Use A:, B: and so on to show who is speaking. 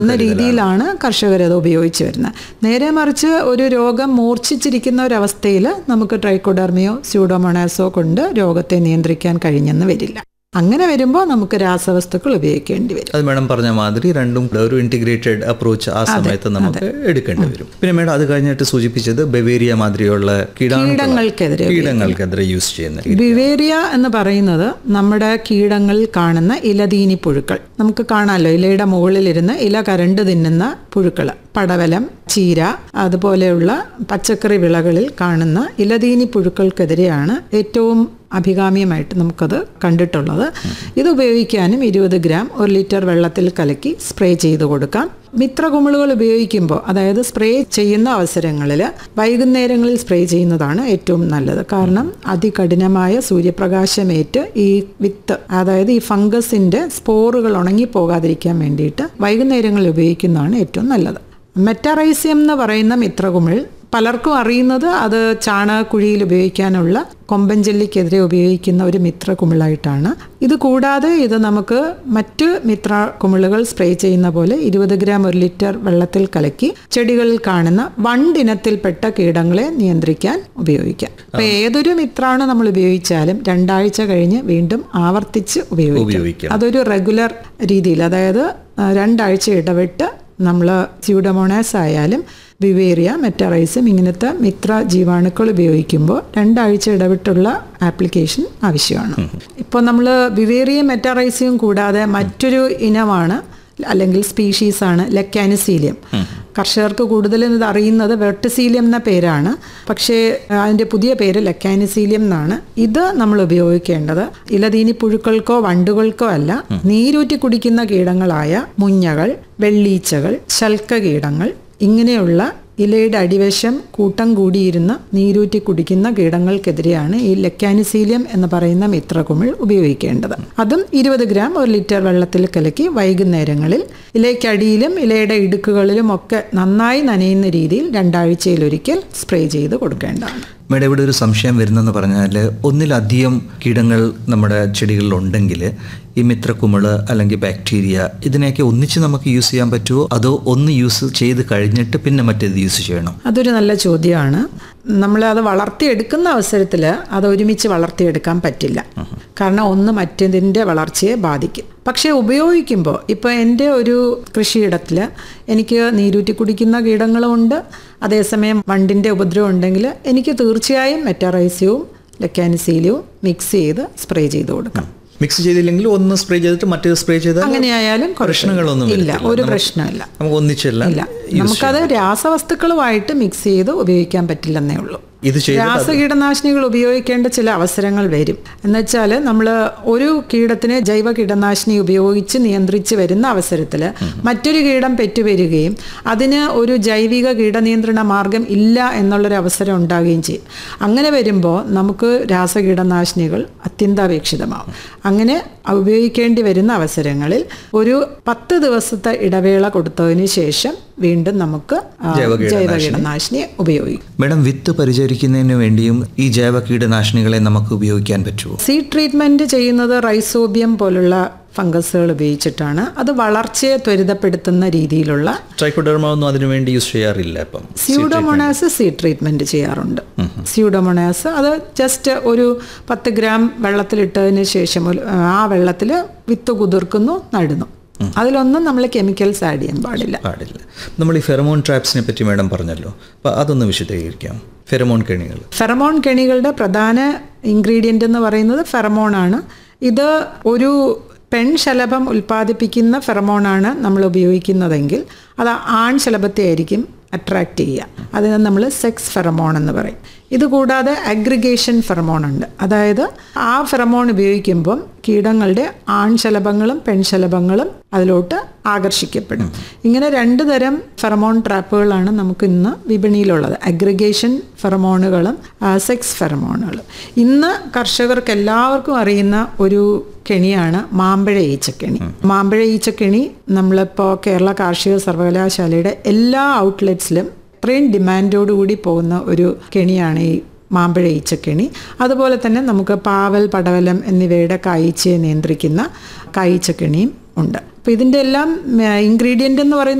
A: എന്ന രീതിയിലാണ് കർഷകർ അത് ഉപയോഗിച്ച് വരുന്നത് നേരെ മറിച്ച് ഒരു രോഗം മൂർച്ഛിച്ചിരിക്കുന്ന ഒരവസ്ഥയിൽ നമുക്ക് ട്രൈക്കോഡർമിയോ സ്യൂഡോമോണാസോ കൊണ്ട് രോഗത്തെ നിയന്ത്രിക്കാൻ കഴിഞ്ഞെന്ന് വരില്ല അങ്ങനെ വരുമ്പോൾ നമുക്ക് രാസവസ്തുക്കൾ ഉപയോഗിക്കേണ്ടി വരും
B: അത് മാഡം പറഞ്ഞ മാതിരി രണ്ടും കൂടെ ഒരു ഇന്റിഗ്രേറ്റഡ് അപ്രോച്ച് ആ സമയത്ത് നമുക്ക് എടുക്കേണ്ടി വരും പിന്നെ മാഡം അത് കഴിഞ്ഞിട്ട് സൂചിപ്പിച്ചത് ബവേരിയ മാതിരിയുള്ള കീടാണു
A: കീടങ്ങൾക്കെതിരെ
B: കീടങ്ങൾക്കെതിരെ യൂസ് ചെയ്യുന്ന രീതി.
A: ബിവേരിയ എന്ന് പറയുന്നത് നമ്മുടെ കീടങ്ങളിൽ കാണുന്ന ഇലതീനി പുഴുക്കൾ നമുക്ക് കാണാമല്ലോ ഇലയുടെ മുകളിലിരുന്ന് ഇല കരണ്ട് തിന്നുന്ന പുഴുക്കൾ പടവലം ചീര അതുപോലെയുള്ള പച്ചക്കറി വിളകളിൽ കാണുന്ന ഇലതീനി പുഴുക്കൾക്കെതിരെയാണ് ഏറ്റവും അഭികാമ്യമായിട്ട് നമുക്കത് കണ്ടിട്ടുള്ളത് ഇത് ഉപയോഗിക്കാനും ഇരുപത് ഗ്രാം ഒരു ലിറ്റർ വെള്ളത്തിൽ കലക്കി സ്പ്രേ ചെയ്ത് കൊടുക്കാം മിത്രകുമിളുകൾ ഉപയോഗിക്കുമ്പോൾ അതായത് സ്പ്രേ ചെയ്യുന്ന അവസരങ്ങളിൽ വൈകുന്നേരങ്ങളിൽ സ്പ്രേ ചെയ്യുന്നതാണ് ഏറ്റവും നല്ലത് കാരണം അതികഠിനമായ സൂര്യപ്രകാശമേറ്റ് ഈ വിത്ത് അതായത് ഈ ഫംഗസിന്റെ സ്പോറുകൾ ഉണങ്ങി പോകാതിരിക്കാൻ വേണ്ടിയിട്ട് വൈകുന്നേരങ്ങളിൽ ഉപയോഗിക്കുന്നതാണ് ഏറ്റവും നല്ലത് മെറ്ററൈസ്യം എന്ന് പറയുന്ന മിത്രകുമിൾ പലർക്കും അറിയുന്നത് അത് ചാണകക്കുഴിയിൽ ഉപയോഗിക്കാനുള്ള കൊമ്പൻജെല്ലിക്കെതിരെ ഉപയോഗിക്കുന്ന ഒരു മിത്ര കുമിളായിട്ടാണ് ഇത് കൂടാതെ ഇത് നമുക്ക് മറ്റ് മിത്ര കുമിളുകൾ സ്പ്രേ ചെയ്യുന്ന പോലെ ഇരുപത് ഗ്രാം ഒരു ലിറ്റർ വെള്ളത്തിൽ കലക്കി ചെടികളിൽ കാണുന്ന വണ്ടിനത്തിൽപ്പെട്ട കീടങ്ങളെ നിയന്ത്രിക്കാൻ ഉപയോഗിക്കാം അപ്പൊ ഏതൊരു മിത്രാണ് നമ്മൾ ഉപയോഗിച്ചാലും രണ്ടാഴ്ച കഴിഞ്ഞ് വീണ്ടും ആവർത്തിച്ച് ഉപയോഗിക്കാം
B: ഉപയോഗിക്കാം
A: അതൊരു റെഗുലർ രീതിയിൽ അതായത് ആ, രണ്ടാഴ്ച ഇടവിട്ട് നമ്മൾ സ്യൂഡമോണാസ് ആയാലും വിവേറിയ മെറ്ററൈസും ഇങ്ങനത്തെ മിത്ര ജീവാണുക്കൾ ഉപയോഗിക്കുമ്പോൾ രണ്ടാഴ്ച ഇടവിട്ടുള്ള ആപ്ലിക്കേഷൻ ആവശ്യമാണ് ഇപ്പോൾ നമ്മൾ വിവേറിയ മെറ്ററൈസിയും കൂടാതെ മറ്റൊരു ഇനമാണ് അല്ലെങ്കിൽ സ്പീഷീസാണ് ലെക്കാനിസീലിയം കർഷകർക്ക് കൂടുതലും ഇത് അറിയുന്നത് വെർട്ടിസീലിയം എന്ന പേരാണ് പക്ഷേ അതിൻ്റെ പുതിയ പേര് ലെക്കാനിസീലിയം എന്നാണ് ഇത് നമ്മൾ ഉപയോഗിക്കേണ്ടത് ഇലതീനി പുഴുക്കൾക്കോ വണ്ടുകൾക്കോ അല്ല നീരൂറ്റി കുടിക്കുന്ന കീടങ്ങളായ മുഞ്ഞകൾ വെള്ളീച്ചകൾ ശൽക്ക കീടങ്ങൾ ഇങ്ങനെയുള്ള ഇലയുടെ അടിവശം കൂട്ടം കൂടിയിരുന്ന് നീരൂറ്റി കുടിക്കുന്ന കീടങ്ങൾക്കെതിരെയാണ് ഈ ലെക്കാനിസീലിയം എന്ന് പറയുന്ന മിത്രകുമിൾ ഉപയോഗിക്കേണ്ടത് അതും ഇരുപത് ഗ്രാം ഒരു ലിറ്റർ വെള്ളത്തിൽ കലക്കി വൈകുന്നേരങ്ങളിൽ ഇലയ്ക്കടിയിലും ഇലയുടെ ഇടുക്കുകളിലും ഒക്കെ നന്നായി നനയുന്ന രീതിയിൽ രണ്ടാഴ്ചയിലൊരിക്കൽ സ്പ്രേ ചെയ്ത് കൊടുക്കേണ്ടതാണ്
B: മേഡം ഇവിടെ ഒരു സംശയം വരുന്നെന്ന് പറഞ്ഞാൽ ഒന്നിലധികം കീടങ്ങൾ നമ്മുടെ ചെടികളിൽ ഉണ്ടെങ്കിൽ ഈ മിത്രക്കുമിള് അല്ലെങ്കിൽ ബാക്ടീരിയ ഇതിനെയൊക്കെ ഒന്നിച്ച് നമുക്ക് യൂസ് ചെയ്യാൻ പറ്റുമോ അതോ ഒന്ന് യൂസ് ചെയ്ത് കഴിഞ്ഞിട്ട് പിന്നെ മറ്റേത് യൂസ് ചെയ്യണം
A: അതൊരു നല്ല ചോദ്യമാണ് നമ്മൾ അത് വളർത്തിയെടുക്കുന്ന അവസരത്തിൽ അത് ഒരുമിച്ച് വളർത്തിയെടുക്കാൻ പറ്റില്ല കാരണം ഒന്ന് മറ്റേതിൻ്റെ വളർച്ചയെ ബാധിക്കും പക്ഷേ ഉപയോഗിക്കുമ്പോൾ ഇപ്പോൾ എൻ്റെ ഒരു കൃഷിയിടത്തിൽ എനിക്ക് നീരൂറ്റി കുടിക്കുന്ന കീടങ്ങളുമുണ്ട് അതേസമയം വണ്ടിൻ്റെ ഉപദ്രവം ഉണ്ടെങ്കിൽ എനിക്ക് തീർച്ചയായും മെറ്ററൈസ്യവും ലെക്കാനിസീലിയവും മിക്സ് ചെയ്ത് സ്പ്രേ ചെയ്ത് കൊടുക്കാം
B: മിക്സ് ചെയ്തില്ലെങ്കിൽ ഒന്ന് സ്പ്രേ ചെയ്തിട്ട് മറ്റേത് സ്പ്രേ ചെയ്താൽ
A: അങ്ങനെയായാലും
B: പ്രശ്നങ്ങളൊന്നും
A: ഇല്ല
B: വരത്തില്ല.
A: ഒരു
B: നമുക്ക്
A: പ്രശ്നമില്ല
B: നമുക്ക് ഒന്നിച്ചല്ല
A: ഇല്ല നമുക്കത് രാസവസ്തുക്കളുമായിട്ട് മിക്സ് ചെയ്ത് ഉപയോഗിക്കാൻ പറ്റില്ലെന്നേ ഉള്ളൂ
B: ഇത് ചെയ്ത്
A: രാസകീടനാശിനികൾ ഉപയോഗിക്കേണ്ട ചില അവസരങ്ങൾ വരും എന്നുവെച്ചാൽ നമ്മൾ ഒരു കീടത്തിനെ ജൈവ കീടനാശിനി ഉപയോഗിച്ച് നിയന്ത്രിച്ച് വരുന്ന അവസരത്തിൽ മറ്റൊരു കീടം പെറ്റുവരികയും അതിന് ഒരു ജൈവിക കീടനിയന്ത്രണ മാർഗം ഇല്ല എന്നുള്ളൊരു അവസരം ഉണ്ടാകുകയും ചെയ്യും അങ്ങനെ വരുമ്പോൾ നമുക്ക് രാസകീടനാശിനികൾ അത്യന്താപേക്ഷിതമാവും അങ്ങനെ ഉപയോഗിക്കേണ്ടി വരുന്ന അവസരങ്ങളിൽ ഒരു പത്ത് ദിവസത്തെ ഇടവേള കൊടുത്തതിന് ശേഷം വീണ്ടും നമുക്ക് ആ,
B: ജൈവ
A: ജൈവ കീടനാശിനി ഉപയോഗിക്കും
B: മേഡം വിത്ത് പരിചരിക്കുന്നതിന് വേണ്ടിയും ഈ ജൈവ കീടനാശിനികളെ നമുക്ക് ഉപയോഗിക്കാൻ പറ്റുമോ
A: സീഡ് ട്രീറ്റ്മെന്റ് ചെയ്യുന്നത് റൈസോബിയം പോലുള്ള ഫംഗസുകൾ ഉപയോഗിച്ചിട്ടാണ് അത് വളർച്ചയെ ത്വരിതപ്പെടുത്തുന്ന രീതിയിലുള്ള
B: ട്രൈക്കോഡർമ ഒന്നും അതിനു വേണ്ടി യൂസ് ചെയ്യാറില്ല ഇപ്പം
A: സ്യൂഡോമോണാസ് സീഡ് ട്രീറ്റ്മെന്റ് ചെയ്യാറുണ്ട് സ്യൂഡോമോണാസ് അത് ജസ്റ്റ് ഒരു പത്ത് ഗ്രാം വെള്ളത്തിലിട്ടതിന് ശേഷം ഒരു- ആ വെള്ളത്തിൽ വിത്ത് കുതിർക്കുന്നു നടുന്നു അതിലൊന്നും നമ്മൾ കെമിക്കൽസ് ആഡ് ചെയ്യാൻ പാടില്ല
B: പാടില്ല നമ്മൾ ഈ ഫെറമോൺ ട്രാപ്സിനെ പറ്റി മേഡം പറഞ്ഞല്ലോ അപ്പോൾ അതൊന്ന് വിശദീകരിക്കാം ഫെറമോൺ കെണികൾ
A: ഫെറമോൺ കെണികളുടെ പ്രധാന ഇൻഗ്രീഡിയൻ്റ് എന്ന് പറയുന്നത് ഫെറമോണാണ് ഇത് ഒരു പെൺശലഭം ഉൽപ്പാദിപ്പിക്കുന്ന ഫെറമോണാണ് നമ്മൾ ഉപയോഗിക്കുന്നതെങ്കിൽ അത് ആൺ ശലഭത്തെ ആയിരിക്കും അട്രാക്റ്റ് ചെയ്യുക അതിന് നമ്മൾ സെക്സ് ഫെറമോൺ എന്ന് പറയും ഇതുകൂടാതെ അഗ്രിഗേഷൻ ഫെറമോൺ ഉണ്ട് അതായത് ആ ഫെറമോൺ ഉപയോഗിക്കുമ്പം കീടങ്ങളുടെ ആൺശലഭങ്ങളും പെൺശലഭങ്ങളും അതിലോട്ട് ആകർഷിക്കപ്പെടും ഇങ്ങനെ രണ്ട് തരം ഫെറമോൺ ട്രാപ്പുകളാണ് നമുക്ക് ഇന്ന് വിപണിയിലുള്ളത് അഗ്രിഗേഷൻ ഫെറമോണുകളും സെക്സ് ഫെറമോണുകളും ഇന്ന് കർഷകർക്ക് എല്ലാവർക്കും അറിയുന്ന ഒരു കെണിയാണ് മാമ്പഴ ഈച്ചക്കെണി മാമ്പഴ ഈച്ചക്കെണി നമ്മളിപ്പോൾ കേരള കാർഷിക സർവകലാശാലയുടെ എല്ലാ ഔട്ട്ലെറ്റ്സിലും അത്രയും ഡിമാൻഡോടുകൂടി പോകുന്ന ഒരു കെണിയാണ് ഈ മാമ്പഴ ഈച്ചക്കെണി അതുപോലെ തന്നെ നമുക്ക് പാവൽ പടവലം എന്നിവയുടെ കായ്ച്ചയെ നിയന്ത്രിക്കുന്ന കായ്ച്ചക്കെണിയും ഉണ്ട് അപ്പോൾ ഇതിൻ്റെ എല്ലാം ഇൻഗ്രീഡിയൻ്റ് എന്ന് പറയുന്നത്